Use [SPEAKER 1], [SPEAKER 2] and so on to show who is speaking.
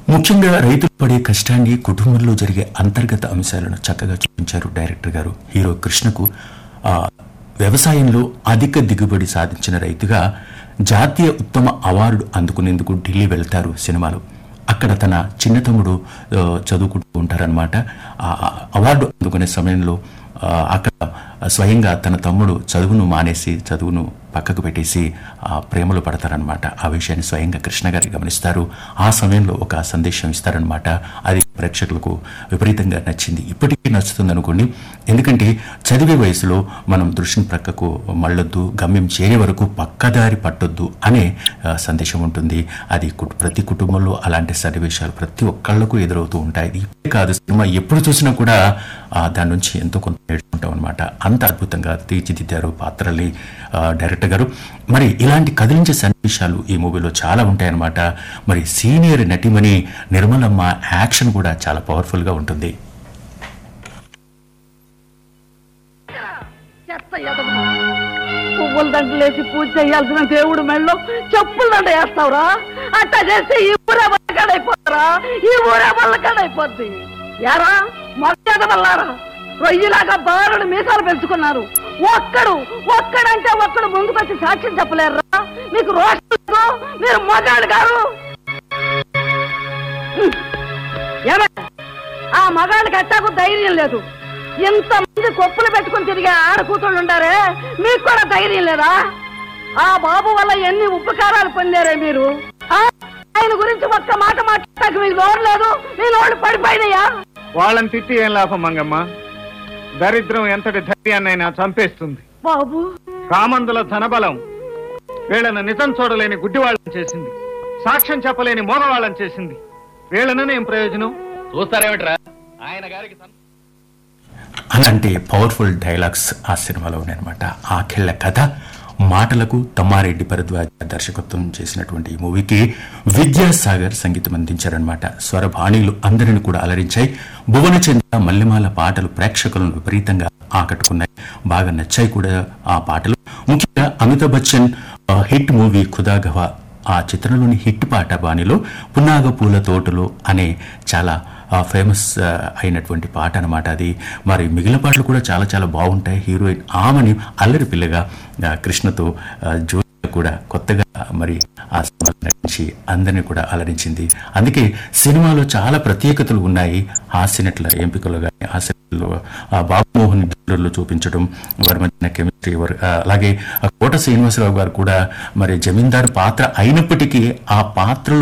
[SPEAKER 1] ముఖ్యంగా రైతులు పడే కష్టాన్ని కుటుంబంలో జరిగే అంతర్గత అంశాలను చక్కగా చూపించారు డైరెక్టర్ గారు హీరో కృష్ణకు ఆ, వ్యవసాయంలో అధిక దిగుబడి సాధించిన రైతుగా జాతీయ ఉత్తమ అవార్డు అందుకునేందుకు ఢిల్లీ వెళ్తారు సినిమాలో అక్కడ తన చిన్న తమ్ముడు ఆ, చదువుకుంటూ ఉంటారనమాట ఆ ఆ అవార్డు అందుకునే సమయంలో ఆ, అక్కడ స్వయంగా తన తమ్ముడు చదువును మానేసి చదువును పక్కకు పెట్టేసి ఆ ప్రేమలో పడతారనమాట ఆ విషయాన్ని స్వయంగా కృష్ణ గారు గమనిస్తారు ఆ సమయంలో ఒక సందేశం ఇస్తారనమాట అది ప్రేక్షకులకు విపరీతంగా నచ్చింది ఇప్పటికీ నచ్చుతుంది అనుకోండి ఎందుకంటే చదివే వయసులో మనం దృష్టిని ప్రక్కకు మళ్ళొద్దు గమ్యం చేరే వరకు పక్కదారి పట్టొద్దు అనే ఆ, సందేశం ఉంటుంది అది కు- ప్రతి కుటుంబంలో అలాంటి సన్నివేశాలు ప్రతి ఒక్కళ్లకు ఎదురవుతూ ఉంటాయి ఇది ఇప్పుడే కాదు సినిమా ఎప్పుడు చూసినా కూడా ఆ, దాని నుంచి ఎంతో కొంత నేర్చుకుంటాం అనమాట అంత అద్భుతంగా తీర్చిదిద్దారు పాత్రల్ని ఆ, డైరెక్టర్ గారు మరి ఇలాంటి కదిలించే సన్నివేశాలు ఈ మూవీలో చాలా ఉంటాయన్నమాట మరి సీనియర్ నటిమణి నిర్మలమ్మ యాక్షన్ కూడా చాలా పవర్ఫుల్ గా ఉంటుంది
[SPEAKER 2] చెత్త ఎదవ పువ్వుల దండలేసి పూజ చేయాల్సిన దేవుడు మెళ్ళో చెప్పుల దండ వేస్తావురా అట్టా చేస్తే ఈ ఊరే వల్లకాడైపోతారా ఈ ఊరే వల్లకాడైపోద్ది యారా మర్యాద వల్లారా రొయ్యలాగా బారుడు మీసాలు పెంచుకున్నారు ఒక్కడు ఒక్కడంటే ఒక్కడు ముందుకొచ్చి సాక్ష్యం చెప్పలేరురా మీకు రోషం లేదు? మీరు మగాడు గారు ఏమే? ఆ మగాళ్ళకి అట్టాకు ధైర్యం లేదు ఇంతమంది కొప్పులు పెట్టుకుని తిరిగే ఆడ కూతుళ్ళు ఉండారే మీకు కూడా ధైర్యం లేదా ఆ బాబు వల్ల ఎన్ని ఉపకారాలు పొందారే మీరు ఆ? ఆయన గురించి ఒక్క మాట మాట్లాడటానికి మీకు నోరు లేదు మీ నోళ్ళు పడిపోయినాయా
[SPEAKER 3] వాళ్ళని తిట్టి ఏం లాభం మంగమ్మ దరిద్రం ఎంతటి ధైర్యాన్నైనా చంపేస్తుంది
[SPEAKER 2] బాబు
[SPEAKER 3] కామందుల ధనబలం వీళ్ళను నిజం చూడలేని గుడ్డివాళ్ళని చేసింది సాక్ష్యం చెప్పలేని మోగవాళ్ళని చేసింది వీళ్ళను ఏం ప్రయోజనం
[SPEAKER 4] చూస్తారేమిట్రా ఆయన గారికి సం-
[SPEAKER 1] అలాంటి పవర్ఫుల్ డైలాగ్స్ ఆ సినిమాలో ఉన్నాయన్నమాట ఆఖిళ్ళ కథ మాటలకు తమ్మారెడ్డి భరద్వాజ్ దర్శకత్వం చేసినటువంటి ఈ మూవీకి విద్యాసాగర్ సంగీతం అందించారనమాట స్వరభాణీలు అందరిని కూడా అలరించాయి భువనచంద్ర మల్లెమాల పాటలు ప్రేక్షకులను విపరీతంగా ఆకట్టుకున్నాయి బాగా నచ్చాయి కూడా ఆ పాటలు ముఖ్యంగా అమితాబ్ బచ్చన్ ఆ, హిట్ మూవీ ఖుదాగవా ఆ చిత్రంలోని హిట్ పాట బాణిలో పున్నాగ పూల తోటలో అనే చాలా ఫేమస్ అయినటువంటి పాట అన్నమాట అది మరి మిగిలిన పాటలు కూడా చాలా చాలా బాగుంటాయి హీరోయిన్ ఆమెని అల్లరి పిల్లగా ఆ, కృష్ణతో ఆ, జో కూడా కొత్తగా మరి ఆ సినిమాలో నటించి అందరినీ కూడా అలరించింది అందుకే సినిమాలో చాలా ప్రత్యేకతలు ఉన్నాయి హాస్యనటుల ఎంపికలు కానీ హాస్యనటులు ఆ బాబుమోహన్ లో చూపించడం వారి మధ్యన కెమిస్ట్రీ వారి ఆ, అలాగే ఆ కోట శ్రీనివాసరావు గారు కూడా మరి జమీందారు పాత్ర అయినప్పటికీ ఆ పాత్రలో